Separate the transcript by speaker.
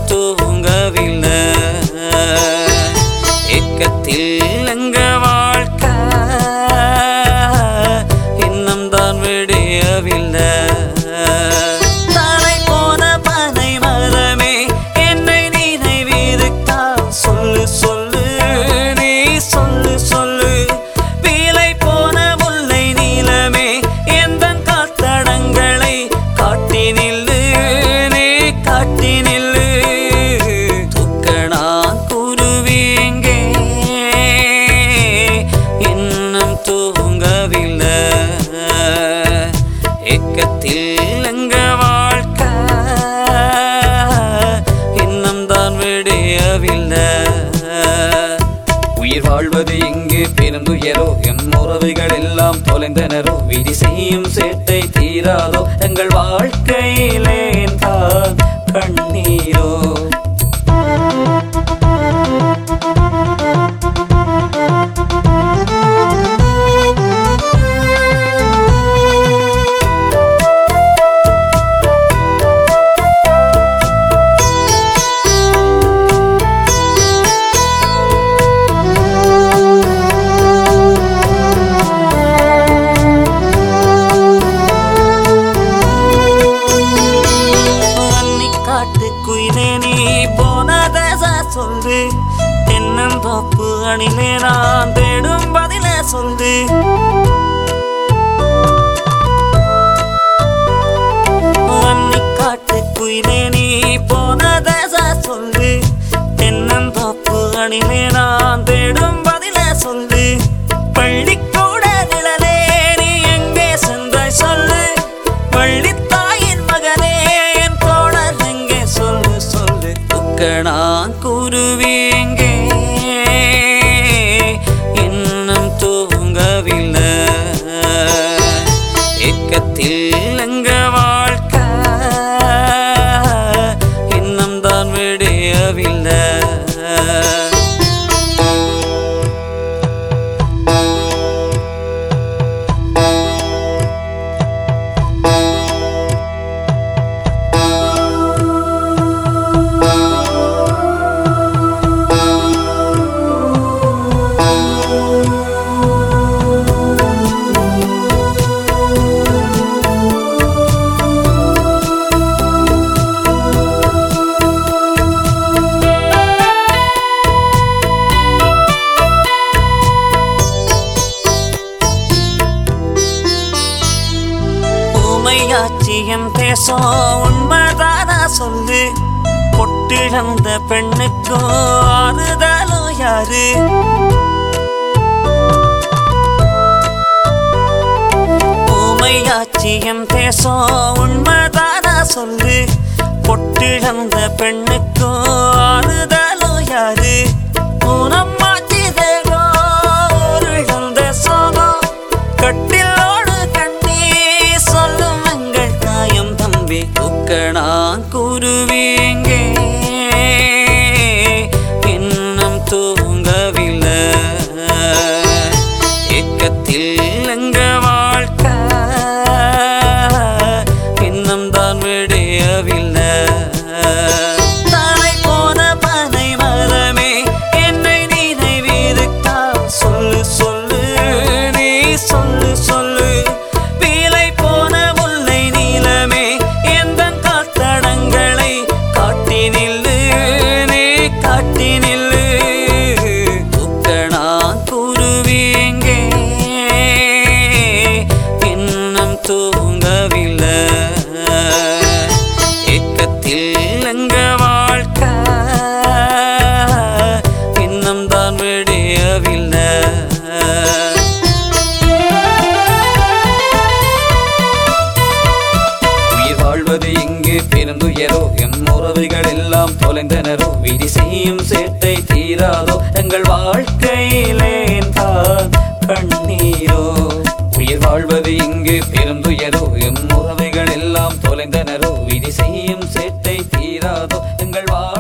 Speaker 1: தூங்கவில்லை ஏக்கத்தில் எங்க வாழ்க்கை இன்னும் தான் விடியவில்லை தலை போன பனை மரமே என்னை நினைவிருக்கால் சொல்லு சொல்லு நீ சொல்லு சொல்லு வீலை போன முல்லை நீளமே எந்தன் காத்தடங்களை காட்டி நில்லு நீ காட்டி நில்லு துக்கணா குருவிங்கே இன்னும் தூங்கவில்லை ஏக்கத்தில் எங்க வாழ்க்கை இன்னும் தான் விடியவில்லை உயிர் வாழ்வது இங்கு பெருந்துயரோ எம் உறவுகள் எல்லாம் தொலைந்தனரோ விதி செய்யும் சேட்டை தீராதோ எங்கள் வாழ்க்கையிலே தான் கண்ணீரோ அன்னி காட்டு குயிலே நீ போனதச சொல்லு தென்னந்தோப்பு அணிலே நான் தேடும் பதில சொல்லு அன்னி காட்டு குயிலே நீ போனதச சொல்லு தென்னந்தோப்பு அணிலே நான் தேடும் பதில சொல்லு பள்ளிக்கூட நிழலே நீ எங்கே சென்றாய் சொல்லு வள்ளித்தாயின் மகனே என் தோழர் எங்கே சொல்லு சொல்லு துக்கணா குருவிங்கே இன்னும் தூங்கவில்லை ஏக்கத்தில் எங்க வாழ்க்கை இன்னும் தான் விடியவில்லை ஊமையாச்சியம் தேசம் உண்மைதானா சொல்லு பொட்டிழந்த பெண்ணுக்கோ ஆறுதலோ யாரு ஊமையாச்சியம் தேசம் உண்மைதானா சொல்லு பொட்டிழந்த பெண்ணுக்கோ ஆறுதலோ யாரு ஊனம்மாச்சி தேகம் ஒரு இழந்த சோகம் கட்டிலோடு கண்ணி சொல்லும் எங்கள் தாயம் தம்பி துக்கணா குருவிங்கே இன்னும் தூங்கவில்லை ஏக்கத்தில் எங்க வாழ்க்கை இன்னும் தான் விடியவில்லை தலை போன பனை மரமே என்னை நினைவிருக்கால் சொல்லு சொல்லு நீ சொல்லு சொல்லு வீலை போன முல்லை நீளமே எந்தன் காத்தடங்களை காட்டி நில்லு நீ காட்டி நில்லு துக்கணா குருவிங்கே இன்னும் தூங்கவில்லை ஏக்கத்தில் எங்க வாழ்க்கை இன்னும் தான் விடியவில்லை உயிர் வாழ்வது இங்கு பெருந்துயரோ எம் உறவுகள் எல்லாம் தொலைந்தனரோ விதி செய்யும் சேட்டை தீராதோ எங்கள் வாழ்க்கையிலே தான் கண்ணீரோ உயிர் வாழ்வது இங்கு பெருந்துயரோ எம் உறவுகள் எல்லாம் தொலைந்தனரோ விதி செய்யும் சேட்டை தீராதோ எங்கள் வாழ்